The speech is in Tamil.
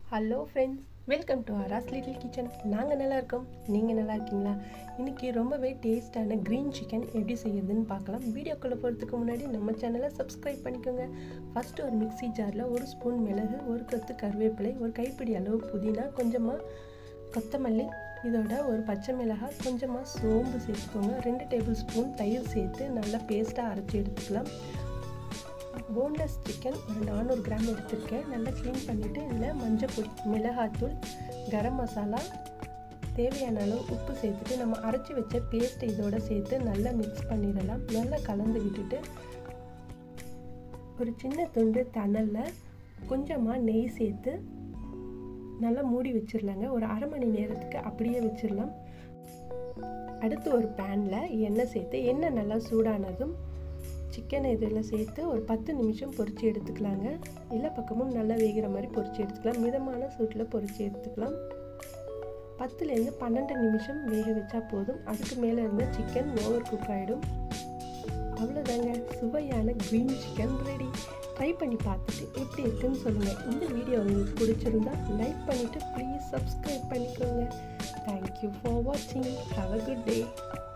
ஹலோ ஃப்ரெண்ட்ஸ் வெல்கம் டு அராஸ் லிட்டில் கிச்சன் நாங்கள் நல்லா இருக்கோம் நீங்கள் நல்லா இருக்கீங்களா இன்றைக்கி ரொம்பவே டேஸ்டான க்ரீன் சிக்கன் எப்படி செய்யறதுன்னு பார்க்கலாம் வீடியோக்குள்ளே போகிறதுக்கு முன்னாடி நம்ம சேனலை சப்ஸ்கிரைப் பண்ணிக்கோங்க ஃபஸ்ட்டு ஒரு மிக்ஸி ஜாரில் ஒரு ஸ்பூன் மிளகு ஒரு கொத்து கருவேப்பிலை ஒரு கைப்பிடி அளவு புதினா கொஞ்சமாக கொத்தமல்லி இதோட ஒரு பச்சை மிளகாய் கொஞ்சமாக சோம்பு சேர்த்துக்கோங்க ரெண்டு டேபிள் ஸ்பூன் தயிர் சேர்த்து நல்லா பேஸ்ட்டாக அரைச்சி எடுத்துக்கலாம் போன்லெஸ் சிக்கன் ஒரு நானூறு கிராம் எடுத்திருக்கேன் நல்லா க்ளீன் பண்ணிவிட்டு இதில் மஞ்சள் பொடி மிளகாத்தூள் கரம் மசாலா தேவையான அளவு உப்பு சேர்த்துட்டு நம்ம அரைச்சி வச்ச பேஸ்ட் இதோட சேர்த்து நல்லா மிக்ஸ் பண்ணிடலாம் நல்லா கலந்து விட்டுட்டு ஒரு சின்ன துண்டு தணலில் கொஞ்சமாக நெய் சேர்த்து நல்லா மூடி வச்சிடலாங்க ஒரு அரை மணி நேரத்துக்கு அப்படியே வச்சிடலாம் அடுத்து ஒரு பேனில் எண்ணெய் சேர்த்து எண்ணெய் நல்லா சூடானதும் சிக்கனை இதில் சேர்த்து ஒரு பத்து நிமிஷம் பொரித்து எடுத்துக்கலாங்க எல்லா பக்கமும் நல்லா வேகிற மாதிரி பொரித்து எடுத்துக்கலாம் மிதமான சூட்டில் பொரித்து எடுத்துக்கலாம் பத்துலேருந்து பன்னெண்டு நிமிஷம் வேக வச்சா போதும் அதுக்கு மேலே இருந்த சிக்கன் ஓவர் குக் ஆகிடும் அவ்வளோதாங்க சுவையான க்ரீன் சிக்கன் ரெடி ட்ரை பண்ணி பார்த்துட்டு எப்படி இருக்குன்னு சொல்லுங்கள் இந்த வீடியோ உங்களுக்கு பிடிச்சிருந்தா லைக் பண்ணிவிட்டு ப்ளீஸ் சப்ஸ்கிரைப் பண்ணிக்கோங்க தேங்க்யூ ஃபார் வாட்சிங் ஹாவ் அ குட் டே